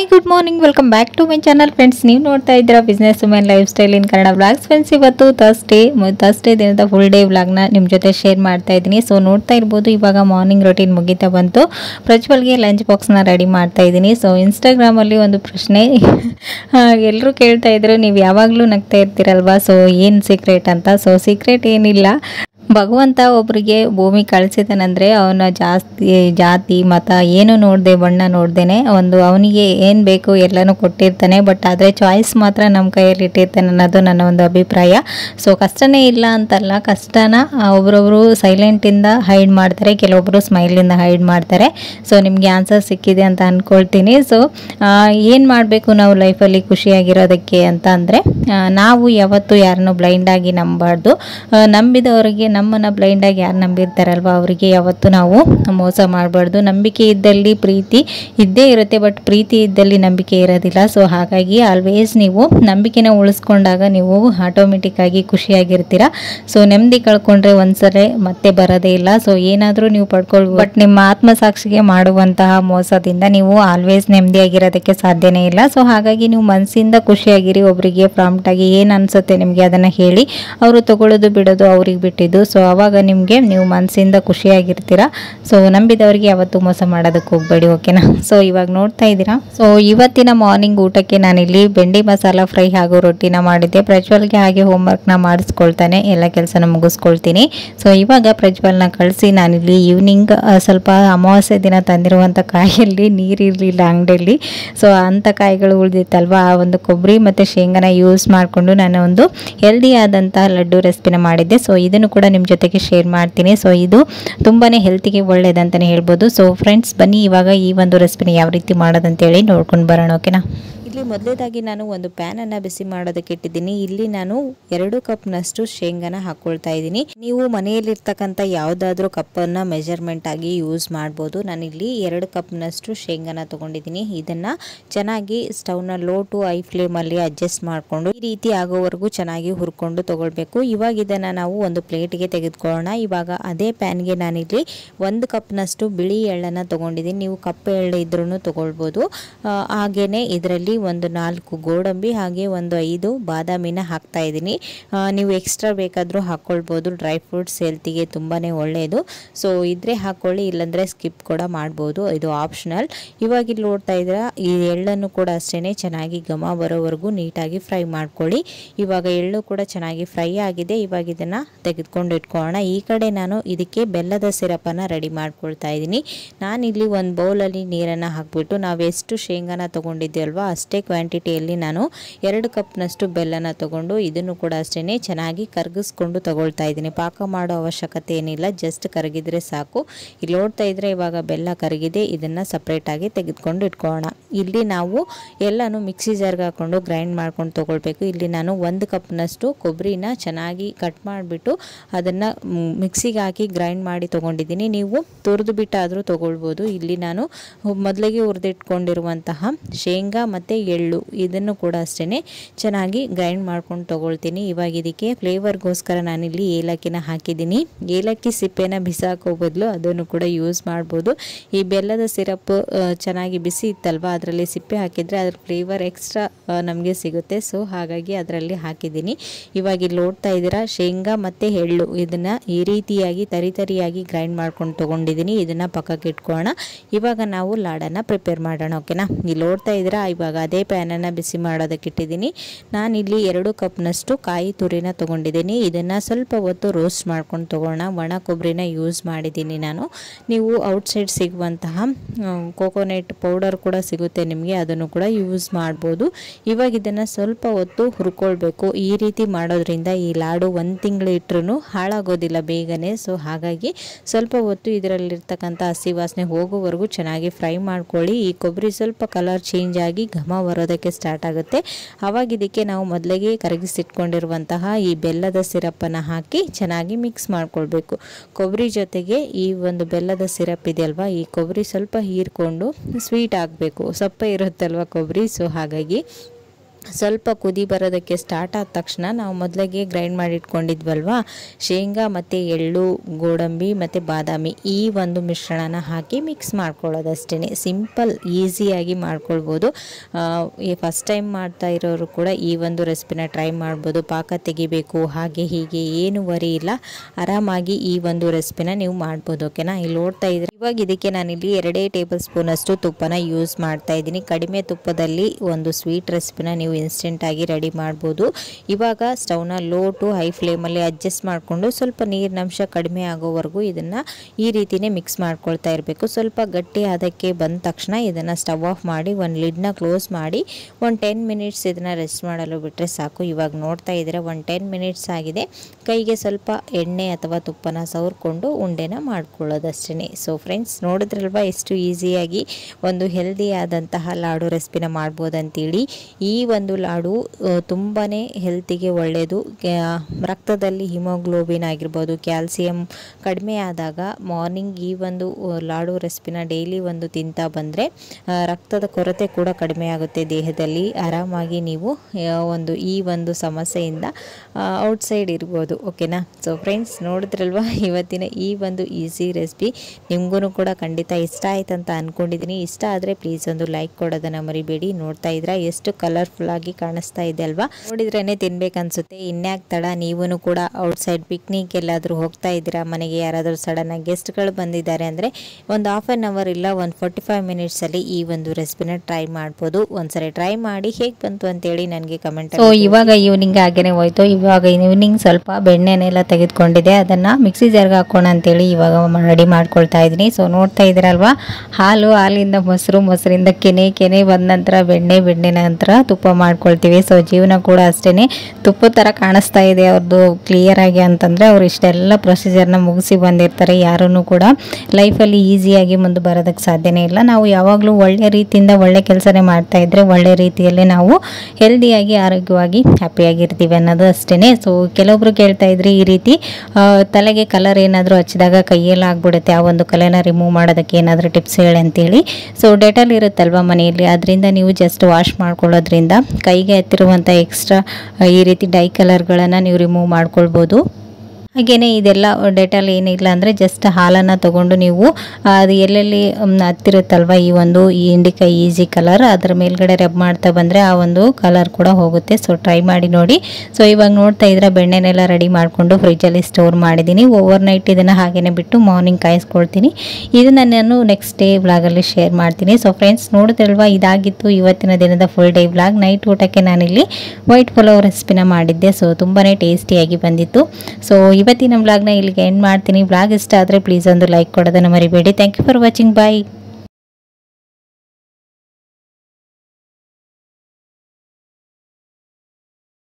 good morning welcome back to my channel friends ನೀವು ನೋಡ್ತಾ ಇದ್ದೀರಾ business women lifestyle in Kannada vlogs friends ಇವತ್ತು Thursday Thursday ದಿನದ full day ವ್ಲಾಗ್ನ ನಿಮ್ಮ ಜೊತೆ ಶೇರ್ ಮಾಡ್ತಾ ಇದ್ದೀನಿ ಸೊ ನೋಡ್ತಾ ಇರ್ಬೋದು ಇವಾಗ ಮಾರ್ನಿಂಗ್ ರೊಟೀನ್ ಮುಗಿತಾ ಬಂತು ಪ್ರಜ್ವಲ್ಗೆ ಲಂಚ್ ಬಾಕ್ಸ್ನ ರೆಡಿ ಮಾಡ್ತಾ ಇದ್ದೀನಿ ಸೊ ಇನ್ಸ್ಟಾಗ್ರಾಮಲ್ಲಿ ಒಂದು ಪ್ರಶ್ನೆ ಎಲ್ಲರೂ ಕೇಳ್ತಾ ಇದ್ರು ನೀವು ಯಾವಾಗಲೂ ನಗ್ತಾ ಇರ್ತೀರಲ್ವಾ ಸೊ ಏನು ಸೀಕ್ರೆಟ್ ಅಂತ ಸೊ ಸೀಕ್ರೆಟ್ ಏನಿಲ್ಲ ಭಗವಂತ ಒಬ್ಬರಿಗೆ ಭೂಮಿ ಕಳಿಸಿದಾನಂದ್ರೆ ಅವನ ಜಾಸ್ತಿ ಜಾತಿ ಮತ ಏನು ನೋಡದೆ ಬಣ್ಣ ನೋಡ್ದೇನೆ ಒಂದು ಅವನಿಗೆ ಏನು ಬೇಕು ಎಲ್ಲನೂ ಕೊಟ್ಟಿರ್ತಾನೆ ಬಟ್ ಆದರೆ ಚಾಯ್ಸ್ ಮಾತ್ರ ನಮ್ಮ ಕೈಯಲ್ಲಿ ಇಟ್ಟಿರ್ತಾನೆ ಅನ್ನೋದು ನನ್ನ ಒಂದು ಅಭಿಪ್ರಾಯ ಸೊ ಕಷ್ಟನೇ ಇಲ್ಲ ಅಂತಲ್ಲ ಕಷ್ಟನ ಆ, ಒಬ್ರೊಬ್ರು ಸೈಲೆಂಟಿಂದ ಹೈಡ್ ಮಾಡ್ತಾರೆ ಕೆಲವೊಬ್ಬರು ಸ್ಮೈಲಿಂದ ಹೈಡ್ ಮಾಡ್ತಾರೆ ಸೊ ನಿಮಗೆ ಆನ್ಸರ್ ಸಿಕ್ಕಿದೆ ಅಂತ ಅಂದ್ಕೊಳ್ತೀನಿ ಸೊ ಏನು ಮಾಡಬೇಕು ನಾವು ಲೈಫಲ್ಲಿ ಖುಷಿಯಾಗಿರೋದಕ್ಕೆ ಅಂತ ಅಂದರೆ ನಾವು ಯಾವತ್ತೂ ಯಾರನ್ನು ಬ್ಲೈಂಡಾಗಿ ನಂಬಬಾರ್ದು ಆ, ನಂಬಿದವರಿಗೆ ನಮ್ಮನ್ನು ಬ್ಲೈಂಡಾಗಿ ಯಾರು ನಂಬಿರ್ತಾರಲ್ವ ಅವರಿಗೆ ಯಾವತ್ತೂ ನಾವು ಮೋಸ ಮಾಡಬಾರ್ದು ನಂಬಿಕೆ ಇದ್ದಲ್ಲಿ ಪ್ರೀತಿ ಇದ್ದೇ ಇರುತ್ತೆ ಬಟ್ ಪ್ರೀತಿ ಇದ್ದಲ್ಲಿ ನಂಬಿಕೆ ಇರೋದಿಲ್ಲ ಸೊ ಹಾಗಾಗಿ ಆಲ್ವೇಸ್ ನೀವು ನಂಬಿಕೆನ ಉಳಿಸ್ಕೊಂಡಾಗ ನೀವು ಆಟೋಮೆಟಿಕ್ ಆಗಿ ಖುಷಿಯಾಗಿರ್ತೀರ ಸೊ ನೆಮ್ಮದಿ ಕಳ್ಕೊಂಡ್ರೆ ಒಂದ್ಸರಿ ಮತ್ತೆ ಬರೋದೇ ಇಲ್ಲ ಸೊ ಏನಾದರೂ ನೀವು ಪಡ್ಕೊಳ್ಬೋದು ಬಟ್ ನಿಮ್ಮ ಆತ್ಮಸಾಕ್ಷಿಗೆ ಮಾಡುವಂತಹ ಮೋಸದಿಂದ ನೀವು ಆಲ್ವೇಸ್ ನೆಮ್ಮದಿಯಾಗಿರೋದಕ್ಕೆ ಸಾಧ್ಯನೇ ಇಲ್ಲ ಸೊ ಹಾಗಾಗಿ ನೀವು ಮನಸ್ಸಿಂದ ಖುಷಿಯಾಗಿರಿ ಒಬ್ಬರಿಗೆ ಪ್ರಾಂಪ್ಟಾಗಿ ಏನು ಅನಿಸುತ್ತೆ ನಿಮಗೆ ಅದನ್ನು ಹೇಳಿ ಅವರು ತಗೊಳ್ಳೋದು ಬಿಡೋದು ಅವ್ರಿಗೆ ಬಿಟ್ಟಿದ್ದು ಸೊ ಅವಾಗ ನಿಮಗೆ ನೀವು ಮನಸ್ಸಿಂದ ಖುಷಿಯಾಗಿರ್ತೀರಾ ಸೊ ನಂಬಿದವರಿಗೆ ಯಾವತ್ತೂ ಮೋಸ ಮಾಡೋದಕ್ಕೆ ಹೋಗಬೇಡಿ ಓಕೆನಾ ಸೊ ಇವಾಗ ನೋಡ್ತಾ ಇದ್ದೀರಾ ಸೊ ಇವತ್ತಿನ ಮಾರ್ನಿಂಗ್ ಊಟಕ್ಕೆ ನಾನಿಲ್ಲಿ ಬೆಂಡಿ ಮಸಾಲ ಫ್ರೈ ಹಾಗೂ ರೊಟ್ಟಿನ ಮಾಡಿದ್ದೆ ಪ್ರಜ್ವಲ್ಗೆ ಹಾಗೆ ಹೋಮ್ವರ್ಕ್ನ ಮಾಡಿಸ್ಕೊಳ್ತಾನೆ ಎಲ್ಲ ಕೆಲಸನ ಮುಗಿಸ್ಕೊಳ್ತೀನಿ ಸೊ ಇವಾಗ ಪ್ರಜ್ವಲ್ನ ಕಳಿಸಿ ನಾನಿಲ್ಲಿ ಈವ್ನಿಂಗ್ ಸ್ವಲ್ಪ ಅಮಾವಾಸ್ಯೆ ದಿನ ತಂದಿರುವಂಥ ಕಾಯಲ್ಲಿ ನೀರಿರಲಿಲ್ಲ ಅಂಗಡಿಯಲ್ಲಿ ಸೊ ಅಂಥ ಕಾಯಿಗಳು ಉಳಿದಿತ್ತಲ್ವ ಆ ಒಂದು ಕೊಬ್ಬರಿ ಮತ್ತು ಶೇಂಗಾನ ಯೂಸ್ ಮಾಡಿಕೊಂಡು ನಾನು ಒಂದು ಹೆಲ್ದಿ ಆದಂತಹ ಲಡ್ಡು ರೆಸಿಪಿನ ಮಾಡಿದ್ದೆ ಸೊ ಇದನ್ನು ಕೂಡ ನಿಮ್ಮ ಜೊತೆಗೆ ಶೇರ್ ಮಾಡ್ತೀನಿ ಸೊ ಇದು ತುಂಬಾ ಹೆಲ್ತಿಗೆ ಒಳ್ಳೇದಂತಲೇ ಹೇಳ್ಬೋದು ಸೊ ಫ್ರೆಂಡ್ಸ್ ಬನ್ನಿ ಇವಾಗ ಈ ಒಂದು ರೆಸಿಪಿನ ಯಾವ ರೀತಿ ಮಾಡೋದಂತೇಳಿ ನೋಡ್ಕೊಂಡು ಬರೋಣ ಓಕೆನಾ ಇಲ್ಲಿ ಮೊದಲೇದಾಗಿ ನಾನು ಒಂದು ಪ್ಯಾನನ್ನು ಬಿಸಿ ಮಾಡೋದಕ್ಕೆ ಇಟ್ಟಿದ್ದೀನಿ ಇಲ್ಲಿ ನಾನು ಎರಡು ಕಪ್ನಷ್ಟು ಶೇಂಗಾನ ಹಾಕ್ಕೊಳ್ತಾ ಇದ್ದೀನಿ ನೀವು ಮನೆಯಲ್ಲಿರ್ತಕ್ಕಂಥ ಯಾವುದಾದ್ರೂ ಕಪ್ಪನ್ನು ಮೆಜರ್ಮೆಂಟ್ ಆಗಿ ಯೂಸ್ ಮಾಡ್ಬೋದು ನಾನಿಲ್ಲಿ ಎರಡು ಕಪ್ನಷ್ಟು ಶೇಂಗಾನ ತೊಗೊಂಡಿದ್ದೀನಿ ಇದನ್ನು ಚೆನ್ನಾಗಿ ಸ್ಟವ್ನ ಲೋ ಟು ಐ ಫ್ಲೇಮಲ್ಲಿ ಅಡ್ಜಸ್ಟ್ ಮಾಡಿಕೊಂಡು ಈ ರೀತಿ ಆಗೋವರೆಗೂ ಚೆನ್ನಾಗಿ ಹುರ್ಕೊಂಡು ತಗೊಳ್ಬೇಕು ಇವಾಗ ಇದನ್ನು ನಾವು ಒಂದು ಪ್ಲೇಟ್ಗೆ ತೆಗೆದುಕೊಳ್ಳೋಣ ಇವಾಗ ಅದೇ ಪ್ಯಾನ್ಗೆ ನಾನಿಲ್ಲಿ ಒಂದು ಕಪ್ನಷ್ಟು ಬಿಳಿ ಎಳ್ಳನ್ನು ತೊಗೊಂಡಿದ್ದೀನಿ ನೀವು ಕಪ್ಪು ಎಳ್ಳು ಇದ್ರೂ ತೊಗೊಳ್ಬೋದು ಆ, ಹಾಗೇನೆ ಇದರಲ್ಲಿ ಒಂದು ನಾಲ್ಕು ಗೋಡಂಬಿ ಹಾಗೆ ಒಂದು ಐದು ಬಾದಾಮಿನ ಹಾಕ್ತಾ ಇದ್ದೀನಿ ಆ, ನೀವು ಎಕ್ಸ್ಟ್ರಾ ಬೇಕಾದರೂ ಹಾಕ್ಕೊಳ್ಬೋದು ಡ್ರೈ ಫ್ರೂಟ್ಸ್ ಹೆಲ್ತಿಗೆ ತುಂಬಾ ಒಳ್ಳೆಯದು ಸೊ ಇದ್ರೆ ಹಾಕ್ಕೊಳ್ಳಿ ಇಲ್ಲಾಂದರೆ ಸ್ಕಿಪ್ ಕೂಡ ಮಾಡ್ಬೋದು ಇದು ಆಪ್ಷನಲ್ ಇವಾಗ ಇಲ್ಲಿ ನೋಡ್ತಾ ಇದ್ದೀರಾ ಈ ಎಳ್ಳನ್ನು ಕೂಡ ಅಷ್ಟೇ ಚೆನ್ನಾಗಿ ಘಮ ಬರೋವರೆಗೂ ನೀಟಾಗಿ ಫ್ರೈ ಮಾಡ್ಕೊಳ್ಳಿ ಇವಾಗ ಎಳ್ಳು ಕೂಡ ಚೆನ್ನಾಗಿ ಫ್ರೈ ಆಗಿದೆ ಇವಾಗ ಇದನ್ನು ತೆಗೆದುಕೊಂಡು ಇಟ್ಕೊಳ್ಳೋಣ ಈ ಕಡೆ ನಾನು ಇದಕ್ಕೆ ಬೆಲ್ಲದ ಸಿರಪನ್ನು ರೆಡಿ ಮಾಡ್ಕೊಳ್ತಾ ಇದ್ದೀನಿ ನಾನಿಲ್ಲಿ ಒಂದು ಬೌಲಲ್ಲಿ ನೀರನ್ನು ಹಾಕ್ಬಿಟ್ಟು ನಾವು ಎಷ್ಟು ಶೇಂಗಾನ ತೊಗೊಂಡಿದ್ದೀವಲ್ವ ಅಷ್ಟೇ ಕ್ವಾಂಟಿಟಿಯಲ್ಲಿ ನಾನು ಎರಡು ಕಪ್ನಷ್ಟು ಬೆಲ್ಲನ ತೊಗೊಂಡು ಇದನ್ನು ಕೂಡ ಅಷ್ಟೇ ಚೆನ್ನಾಗಿ ಕರಗಿಸ್ಕೊಂಡು ತಗೊಳ್ತಾ ಇದ್ದೀನಿ ಪಾಕ ಮಾಡೋ ಅವಶ್ಯಕತೆ ಏನಿಲ್ಲ ಜಸ್ಟ್ ಕರಗಿದ್ರೆ ಸಾಕು ಇಲ್ಲಿ ನೋಡ್ತಾ ಇದ್ರೆ ಇವಾಗ ಬೆಲ್ಲ ಕರಗಿದೆ ಇದನ್ನು ಸಪ್ರೇಟಾಗಿ ತೆಗೆದುಕೊಂಡು ಇಟ್ಕೊಳ್ಳೋಣ ಇಲ್ಲಿ ನಾವು ಎಲ್ಲನೂ ಮಿಕ್ಸಿ ಜಾರ್ಗೆ ಹಾಕ್ಕೊಂಡು ಗ್ರೈಂಡ್ ಮಾಡ್ಕೊಂಡು ತೊಗೊಳ್ಬೇಕು ಇಲ್ಲಿ ನಾನು ಒಂದು ಕಪ್ನಷ್ಟು ಕೊಬ್ಬರಿನ ಚೆನ್ನಾಗಿ ಕಟ್ ಮಾಡಿಬಿಟ್ಟು ಅದನ್ನು ಮಿಕ್ಸಿಗೆ ಹಾಕಿ ಗ್ರೈಂಡ್ ಮಾಡಿ ತೊಗೊಂಡಿದ್ದೀನಿ ನೀವು ತುರಿದು ಬಿಟ್ಟಾದರೂ ತೊಗೊಳ್ಬೋದು ಇಲ್ಲಿ ನಾನು ಮೊದಲಿಗೆ ಹುರಿದಿಟ್ಕೊಂಡಿರುವಂತಹ ಶೇಂಗಾ ಮತ್ತು ಎಳ್ಳು ಇದನ್ನು ಕೂಡ ಅಷ್ಟೇ ಚೆನ್ನಾಗಿ ಗ್ರೈಂಡ್ ಮಾಡ್ಕೊಂಡು ತೊಗೊಳ್ತೀನಿ ಇವಾಗ ಇದಕ್ಕೆ ಫ್ಲೇವರ್ಗೋಸ್ಕರ ನಾನಿಲ್ಲಿ ಏಲಕ್ಕಿನ ಹಾಕಿದ್ದೀನಿ ಏಲಕ್ಕಿ ಸಿಪ್ಪೆನ ಬಿಸಾಕೋ ಬದಲು ಅದನ್ನು ಕೂಡ ಯೂಸ್ ಮಾಡ್ಬೋದು ಈ ಬೆಲ್ಲದ ಸಿರಪ್ ಚೆನ್ನಾಗಿ ಬಿಸಿ ಇತ್ತಲ್ವ ಅದರಲ್ಲಿ ಸಿಪ್ಪೆ ಹಾಕಿದರೆ ಅದ್ರ ಫ್ಲೇವರ್ ಎಕ್ಸ್ಟ್ರಾ ನಮಗೆ ಸಿಗುತ್ತೆ ಸೊ ಹಾಗಾಗಿ ಅದರಲ್ಲಿ ಹಾಕಿದ್ದೀನಿ ಇವಾಗ ಇಲ್ಲಿ ನೋಡ್ತಾ ಇದ್ದೀರಾ ಶೇಂಗಾ ಮತ್ತು ಎಳ್ಳು ಇದನ್ನು ಈ ರೀತಿಯಾಗಿ ತರಿ ತರಿಯಾಗಿ ಗ್ರೈಂಡ್ ಮಾಡ್ಕೊಂಡು ತೊಗೊಂಡಿದ್ದೀನಿ ಇದನ್ನು ಪಕ್ಕಕ್ಕೆ ಇಟ್ಕೊಳ್ಳೋಣ ಇವಾಗ ನಾವು ಲಾಡನ್ನು ಪ್ರಿಪೇರ್ ಮಾಡೋಣ ಓಕೆನಾ ಇಲ್ಲಿ ನೋಡ್ತಾ ಇದ್ದೀರಾ ಇವಾಗ ಅದೇ ಪ್ಯಾನನ್ನು ಬಿಸಿ ಮಾಡೋದಕ್ಕೆ ಇಟ್ಟಿದ್ದೀನಿ ನಾನಿಲ್ಲಿ ಎರಡು ಕಪ್ನಷ್ಟು ಕಾಯಿ ತುರಿನ ತೊಗೊಂಡಿದ್ದೀನಿ ಇದನ್ನು ಸ್ವಲ್ಪ ಹೊತ್ತು ರೋಸ್ಟ್ ಮಾಡ್ಕೊಂಡು ತೊಗೊಳ್ಳೋಣ ಒಣ ಕೊಬ್ಬರಿನ ಯೂಸ್ ಮಾಡಿದ್ದೀನಿ ನಾನು ನೀವು ಔಟ್ಸೈಡ್ ಸಿಗುವಂತಹ ಕೋಕೋನೆಟ್ ಪೌಡರ್ ಕೂಡ ಸಿಗುತ್ತೆ ನಿಮಗೆ ಅದನ್ನು ಕೂಡ ಯೂಸ್ ಮಾಡ್ಬೋದು ಇವಾಗ ಇದನ್ನು ಸ್ವಲ್ಪ ಹೊತ್ತು ಹುರ್ಕೊಳ್ಬೇಕು ಈ ರೀತಿ ಮಾಡೋದ್ರಿಂದ ಈ ಲಾಡು ಒಂದು ತಿಂಗಳು ಇಟ್ಟರು ಹಾಳಾಗೋದಿಲ್ಲ ಬೇಗನೆ ಸೊ ಹಾಗಾಗಿ ಸ್ವಲ್ಪ ಹೊತ್ತು ಇದರಲ್ಲಿರ್ತಕ್ಕಂಥ ಹಸಿ ವಾಸನೆ ಹೋಗೋವರೆಗೂ ಚೆನ್ನಾಗಿ ಫ್ರೈ ಮಾಡ್ಕೊಳ್ಳಿ ಈ ಕೊಬ್ಬರಿ ಸ್ವಲ್ಪ ಕಲರ್ ಚೇಂಜ್ ಆಗಿ ಘಮ ಬರೋದಕ್ಕೆ ಸ್ಟಾರ್ಟ್ ಆಗುತ್ತೆ ಆವಾಗ ಇದಕ್ಕೆ ನಾವು ಮೊದಲಿಗೆ ಕರಗಿಸಿಟ್ಕೊಂಡಿರುವಂತಹ ಈ ಬೆಲ್ಲದ ಸಿರಪ್ಪನ್ನು ಹಾಕಿ ಚೆನ್ನಾಗಿ ಮಿಕ್ಸ್ ಮಾಡ್ಕೊಳ್ಬೇಕು ಕೊಬ್ಬರಿ ಜೊತೆಗೆ ಈ ಒಂದು ಬೆಲ್ಲದ ಸಿರಪ್ ಇದೆಯಲ್ವಾ ಈ ಕೊಬ್ಬರಿ ಸ್ವಲ್ಪ ಹೀರ್ಕೊಂಡು ಸ್ವೀಟ್ ಆಗಬೇಕು ಸಪ್ಪೆ ಇರುತ್ತಲ್ವ ಕೊಬ್ಬರಿ ಸೊ ಹಾಗಾಗಿ ಸ್ವಲ್ಪ ಕುದಿ ಬರೋದಕ್ಕೆ ಸ್ಟಾರ್ಟ್ ಆದ ತಕ್ಷಣ ನಾವು ಮೊದಲಿಗೆ ಗ್ರೈಂಡ್ ಮಾಡಿ ಇಟ್ಕೊಂಡಿದ್ವಲ್ವಾ ಶೇಂಗಾ ಮತ್ತು ಎಳ್ಳು ಗೋಡಂಬಿ ಮತ್ತು ಬಾದಾಮಿ ಈ ಒಂದು ಮಿಶ್ರಣನ ಹಾಕಿ ಮಿಕ್ಸ್ ಮಾಡ್ಕೊಳ್ಳೋದಷ್ಟೇ ಸಿಂಪಲ್ ಈಸಿಯಾಗಿ ಮಾಡ್ಕೊಳ್ಬೋದು ಆ, ಈ ಫಸ್ಟ್ ಟೈಮ್ ಮಾಡ್ತಾ ಇರೋರು ಕೂಡ ಈ ಒಂದು ರೆಸಿಪಿನ ಟ್ರೈ ಮಾಡ್ಬೋದು ಪಾಕ ತೆಗಿಬೇಕು ಹಾಗೆ ಹೀಗೆ ಏನು ವರಿ ಇಲ್ಲ ಆರಾಮಾಗಿ ಈ ಒಂದು ರೆಸಿಪಿನ ನೀವು ಮಾಡ್ಬೋದು ಓಕೆನಾ ಇಲ್ಲಿ ನೋಡ್ತಾ ಇದ್ರೆ ಇವಾಗ ಇದಕ್ಕೆ ನಾನಿಲ್ಲಿ ಎರಡೇ ಟೇಬಲ್ ಸ್ಪೂನ್ ಅಷ್ಟು ತುಪ್ಪನ ಯೂಸ್ ಮಾಡ್ತಾ ಇದ್ದೀನಿ ಕಡಿಮೆ ತುಪ್ಪದಲ್ಲಿ ಒಂದು ಸ್ವೀಟ್ ರೆಸಿಪಿನ ನೀವು ಇನ್ಸ್ಟೆಂಟ್ ಆಗಿ ರೆಡಿ ಮಾಡ್ಬೋದು ಇವಾಗ ಸ್ಟವ್ನ ಲೋ ಟು ಹೈ ಫ್ಲೇಮಲ್ಲಿ ಅಡ್ಜಸ್ಟ್ ಮಾಡಿಕೊಂಡು ಸ್ವಲ್ಪ ನೀರಿನ ಅಂಶ ಕಡಿಮೆ ಆಗೋವರೆಗೂ ಇದನ್ನು ಈ ರೀತಿನೇ ಮಿಕ್ಸ್ ಮಾಡ್ಕೊಳ್ತಾ ಇರಬೇಕು ಸ್ವಲ್ಪ ಗಟ್ಟಿ ಅದಕ್ಕೆ ಬಂದ ತಕ್ಷಣ ಇದನ್ನು ಸ್ಟವ್ ಆಫ್ ಮಾಡಿ ಒಂದು ಲಿಡ್ನ ಕ್ಲೋಸ್ ಮಾಡಿ ಒಂದು ಟೆನ್ ಮಿನಿಟ್ಸ್ ಇದನ್ನು ರೆಸ್ಟ್ ಮಾಡಲು ಬಿಟ್ಟರೆ ಸಾಕು ಇವಾಗ ನೋಡ್ತಾ ಇದ್ದೀರಾ ಒಂದು ಟೆನ್ ಮಿನಿಟ್ಸ್ ಆಗಿದೆ ಕೈಗೆ ಸ್ವಲ್ಪ ಎಣ್ಣೆ ಅಥವಾ ತುಪ್ಪನ ಸವರ್ಕೊಂಡು ಉಂಡೆನ ಮಾಡ್ಕೊಳ್ಳೋದಷ್ಟೇ ಸೊ ಫ್ರೆಂಡ್ಸ್ ನೋಡಿದ್ರಲ್ವಾ ಎಷ್ಟು ಈಸಿಯಾಗಿ ಒಂದು ಹೆಲ್ದಿ ಆದಂತಹ ಲಾಡು ರೆಸಿಪಿನ ಮಾಡ್ಬೋದಂತೇಳಿ ಈ ಒಂದು ಲಾಡು ತುಂಬಾ ಹೆಲ್ತಿಗೆ ಒಳ್ಳೆಯದು ರಕ್ತದಲ್ಲಿ ಹಿಮೋಗ್ಲೋಬಿನ್ ಆಗಿರ್ಬೋದು ಕ್ಯಾಲ್ಸಿಯಂ ಕಡಿಮೆ ಆದಾಗ ಮಾರ್ನಿಂಗ್ ಈ ಒಂದು ಆ, ಲಾಡು ರೆಸಿಪಿನ ಡೈಲಿ ಒಂದು ತಿಂತಾ ಬಂದರೆ ರಕ್ತದ ಕೊರತೆ ಕೂಡ ಕಡಿಮೆ ಆಗುತ್ತೆ ದೇಹದಲ್ಲಿ ಆರಾಮಾಗಿ ನೀವು ಆ, ಒಂದು ಈ ಒಂದು ಸಮಸ್ಯೆಯಿಂದ ಔಟ್ಸೈಡ್ ಇರ್ಬೋದು ಓಕೆನಾ ಸೊ ಫ್ರೆಂಡ್ಸ್ ನೋಡಿದ್ರಲ್ವಾ ಇವತ್ತಿನ ಈ ಒಂದು ಈಸಿ ರೆಸಿಪಿ ನಿಮಗೂ ಕೂಡ ಖಂಡಿತ ಇಷ್ಟ ಆಯ್ತು ಅಂತ ಅಂದ್ಕೊಂಡಿದ್ದೀನಿ ಇಷ್ಟ ಆದರೆ ಪ್ಲೀಸ್ ಒಂದು ಲೈಕ್ ಕೊಡೋದನ್ನು ಮರಿಬೇಡಿ ನೋಡ್ತಾ ಇದ್ರ ಎಷ್ಟು ಕಲರ್ಫುಲ್ ಆಗಿ ಕಾಣಿಸ್ತಾ ಇದೆ ಅಲ್ವಾ ನೋಡಿದ್ರೇ ತಿನ್ಬೇಕನ್ಸುತ್ತೆ ಇನ್ಯಾಕ್ ತಡ ನೀವೂ ಕೂಡ ಔಟ್ಸೈಡ್ ಪಿಕ್ನಿಕ್ ಎಲ್ಲಾದರೂ ಹೋಗ್ತಾ ಇದ್ದೀರಾ ಮನೆಗೆ ಯಾರಾದರೂ ಸಡನ್ ಆಗಿ ಗೆಸ್ಟ್ಗಳು ಬಂದಿದ್ದಾರೆ ಅಂದರೆ ಒಂದು ಹಾಫ್ ಆನ್ ಅವರ್ ಇಲ್ಲ ಒಂದು ಫೋರ್ಟಿ ಫೈವ್ ಮಿನಿಟ್ಸಲ್ಲಿ ಈ ಒಂದು ರೆಸಿಪಿನ ಟ್ರೈ ಮಾಡ್ಬೋದು ಒಂದ್ಸರಿ ಟ್ರೈ ಮಾಡಿ ಹೇಗೆ ಬಂತು ಅಂತೇಳಿ ನನಗೆ ಕಮೆಂಟ್ ಸೊ ಇವಾಗ ಈವ್ನಿಂಗ್ ಆಗೇನೆ ಹೋಯ್ತು ಇವಾಗ ಈವ್ನಿಂಗ್ ಸ್ವಲ್ಪ ಬೆಣ್ಣೆನೆಲ್ಲ ತೆಗೆದುಕೊಂಡಿದೆ ಅದನ್ನ ಮಿಕ್ಸಿ ಜಾರ್ಗೆ ಹಾಕೋಣ ಅಂತೇಳಿ ಇವಾಗ ರೆಡಿ ಮಾಡ್ಕೊಳ್ತಾ ಇದ್ದೀನಿ ಸೊ ನೋಡ್ತಾ ಇದ್ದೀರಲ್ವಾ ಹಾಲು ಹಾಲಿಂದ ಮೊಸರು ಮೊಸರಿಂದ ಕೆನೆ ಕೆನೆ ಬಂದ ನಂತರ ಬೆಣ್ಣೆ ಬೆಣ್ಣೆ ನಂತರ ತುಪ್ಪ ಮಾಡ್ಕೊಳ್ತೀವಿ ಸೊ ಜೀವನ ಕೂಡ ಅಷ್ಟೇ ತುಪ್ಪ ಥರ ಕಾಣಿಸ್ತಾ ಇದೆ ಅವ್ರದ್ದು ಕ್ಲಿಯರ್ ಆಗಿ ಅಂತಂದರೆ ಅವ್ರು ಇಷ್ಟೆಲ್ಲ ಪ್ರೊಸೀಜರ್ನ ಮುಗಿಸಿ ಬಂದಿರ್ತಾರೆ ಯಾರೂ ಕೂಡ ಲೈಫಲ್ಲಿ ಈಸಿಯಾಗಿ ಮುಂದೆ ಬರೋದಕ್ಕೆ ಸಾಧ್ಯನೇ ಇಲ್ಲ ನಾವು ಯಾವಾಗಲೂ ಒಳ್ಳೆ ರೀತಿಯಿಂದ ಒಳ್ಳೆ ಕೆಲಸನೇ ಮಾಡ್ತಾ ಇದ್ರೆ ಒಳ್ಳೆ ರೀತಿಯಲ್ಲಿ ನಾವು ಹೆಲ್ದಿಯಾಗಿ ಆರೋಗ್ಯವಾಗಿ ಹ್ಯಾಪಿಯಾಗಿರ್ತೀವಿ ಅನ್ನೋದು ಅಷ್ಟೇ ಸೊ ಕೆಲವೊಬ್ರು ಕೇಳ್ತಾ ಇದ್ರಿ ಈ ರೀತಿ ಆ, ತಲೆಗೆ ಕಲರ್ ಏನಾದರೂ ಹಚ್ಚಿದಾಗ ಕೈಯೆಲ್ಲ ಆಗ್ಬಿಡುತ್ತೆ ಆ ಒಂದು ಕಲೆನ ರಿಮೂವ್ ಮಾಡೋದಕ್ಕೆ ಏನಾದರೂ ಟಿಪ್ಸ್ ಹೇಳಿ ಅಂತೇಳಿ ಸೊ ಡೆಟಲ್ ಇರುತ್ತಲ್ವ ಮನೆಯಲ್ಲಿ ಅದರಿಂದ ನೀವು ಜಸ್ಟ್ ವಾಶ್ ಮಾಡ್ಕೊಳ್ಳೋದ್ರಿಂದ ಕೈಗೆ ಹತ್ತಿರುವಂಥ ಎಕ್ಸ್ಟ್ರಾ ಈ ರೀತಿ ಡೈ ಕಲರ್ಗಳನ್ನು ನೀವು ರಿಮೂವ್ ಮಾಡ್ಕೊಳ್ಬೋದು ಹಾಗೆಯೇ ಇದೆಲ್ಲ ಡೆಟಾಲ್ ಏನಿಲ್ಲ ಅಂದರೆ ಜಸ್ಟ್ ಹಾಲನ್ನು ತಗೊಂಡು ನೀವು ಆ, ಅದು ಎಲ್ಲೆಲ್ಲಿ ಮ್, ಹತ್ತಿರುತ್ತಲ್ವ ಈ ಒಂದು ಈ ಇಂಡಿಕಾ ಈಸಿ ಕಲರ್ ಅದರ ಮೇಲ್ಗಡೆ ರಬ್ ಮಾಡ್ತಾ ಬಂದರೆ ಆ ಒಂದು ಕಲರ್ ಕೂಡ ಹೋಗುತ್ತೆ ಸೊ ಟ್ರೈ ಮಾಡಿ ನೋಡಿ ಸೊ ಇವಾಗ ನೋಡ್ತಾ ಇದ್ರೆ ಬೆಣ್ಣೆನೆಲ್ಲ ರೆಡಿ ಮಾಡಿಕೊಂಡು ಫ್ರಿಜ್ಜಲ್ಲಿ ಸ್ಟೋರ್ ಮಾಡಿದ್ದೀನಿ ಓವರ್ ನೈಟ್ ಇದನ್ನು ಹಾಗೇನೆ ಬಿಟ್ಟು ಮಾರ್ನಿಂಗ್ ಕಾಯಿಸ್ಕೊಳ್ತೀನಿ ಇದನ್ನು ನಾನು ನೆಕ್ಸ್ಟ್ ಡೇ ವ್ಲಾಗಲ್ಲಿ ಶೇರ್ ಮಾಡ್ತೀನಿ ಸೊ ಫ್ರೆಂಡ್ಸ್ ನೋಡಿದ್ರಲ್ವಾ ಇದಾಗಿತ್ತು ಇವತ್ತಿನ ದಿನದ ಫುಲ್ ಡೇ ವ್ಲಾಗ್ ನೈಟ್ ಊಟಕ್ಕೆ ನಾನಿಲ್ಲಿ ವೈಟ್ ಪಲಾವ್ ರೆಸಿಪಿನ ಮಾಡಿದ್ದೆ ಸೊ ತುಂಬಾ ಟೇಸ್ಟಿಯಾಗಿ ಬಂದಿತ್ತು ಸೊ ಇವತ್ತಿನ ವ್ಲಾಗ್ನ ಇಲ್ಲಿಗೆ ಎಂಡ್ ಮಾಡ್ತೀನಿ ವ್ಲಾಗ್ ಇಷ್ಟ ಆದರೆ ಪ್ಲೀಸ್ ಒಂದು ಲೈಕ್ ಕೊಡೋದನ್ನು ಮರಿಬೇಡಿ thank you for watching bye